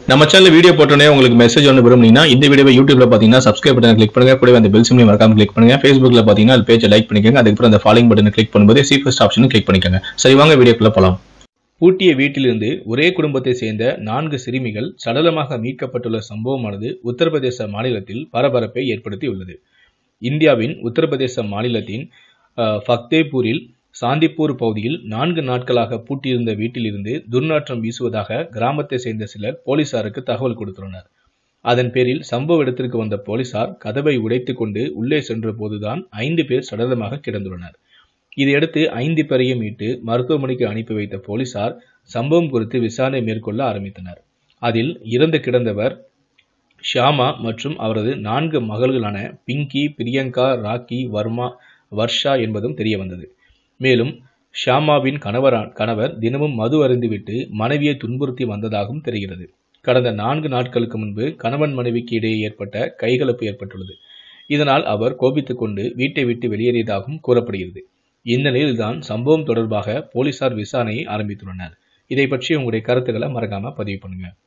நம்ம channel video போட்டோன்னே உங்களுக்கு மெசேஜ் ஒன்று விரும்புனீங்கன்னா இந்த வீடியோவை யூடியூப்ல பார்த்தீங்கன்னா சப்ஸ்கிரைப் பட்டன் கிளிக் பண்ணுங்க கூடவே அந்த பெல் சிம்லையும் மறக்காம கிளிக் பண்ணுங்க ஃபேஸ்புக்ல பார்த்தீங்கன்னா அது பேஜை லைக் பண்ணிக்கோங்க அதுக்கப்புறம் அந்த ஃபாலோயிங் பட்டனை கிளிக் பண்ணும்போது சி ஃபர்ஸ்ட் ஆப்ஷனும் கிளிக் பண்ணிக்கோங்க சரி வாங்க வீடியோக்குள்ள போலாம் பூட்டிய வீட்டிலிருந்து ஒரே குடும்பத்தை சேர்ந்த நான்கு சிறுமிகள் சடலமாக மீட்கப்பட்டுள்ள சம்பவமானது உத்தரப்பிரதேச மாநிலத்தில் பரபரப்பை ஏற்படுத்தியுள்ளது இந்தியாவின் உத்தரப்பிரதேச மாநிலத்தின் அஹ், ஃபத்தேபூரில் சாந்திப்பூர் பகுதியில் நான்கு நாட்களாக பூட்டியிருந்த வீட்டிலிருந்து துர்நாற்றம் வீசுவதாக கிராமத்தை சேர்ந்த சிலர் போலீசாருக்கு தகவல் கொடுத்துள்ளனர் அதன் பேரில் சம்பவ இடத்திற்கு வந்த போலீசார் கதவை உடைத்துக் கொண்டு உள்ளே சென்ற போதுதான் ஐந்து பேர் சடலமாக கிடந்துள்ளனர் இதையடுத்து ஐந்து பேரையும் மீட்டு மருத்துவமனைக்கு அனுப்பி வைத்த போலீசார் சம்பவம் குறித்து விசாரணை மேற்கொள்ள ஆரம்பித்தனர் அதில் இறந்து கிடந்தவர் ஷியாமா மற்றும் அவரது நான்கு மகள்களான பிங்கி பிரியங்கா ராக்கி வர்மா வர்ஷா என்பதும் தெரிய வந்தது மேலும் ஷியாமாவின் கணவரா கணவர் தினமும் மது அருந்திவிட்டு மனைவியை துன்புறுத்தி வந்ததாகவும் தெரிகிறது கடந்த நான்கு நாட்களுக்கு முன்பு கணவன் மனைவிக்கு இடையே ஏற்பட்ட கைகலப்பு ஏற்பட்டுள்ளது இதனால் அவர் கோபித்துக் கொண்டு வீட்டை விட்டு வெளியேறியதாகவும் கூறப்படுகிறது இந்த நிலையில்தான் சம்பவம் தொடர்பாக போலீசார் விசாரணையை ஆரம்பித்துள்ளனர் இதை பற்றி உங்களுடைய கருத்துக்களை மறக்காம பதிவு பண்ணுங்க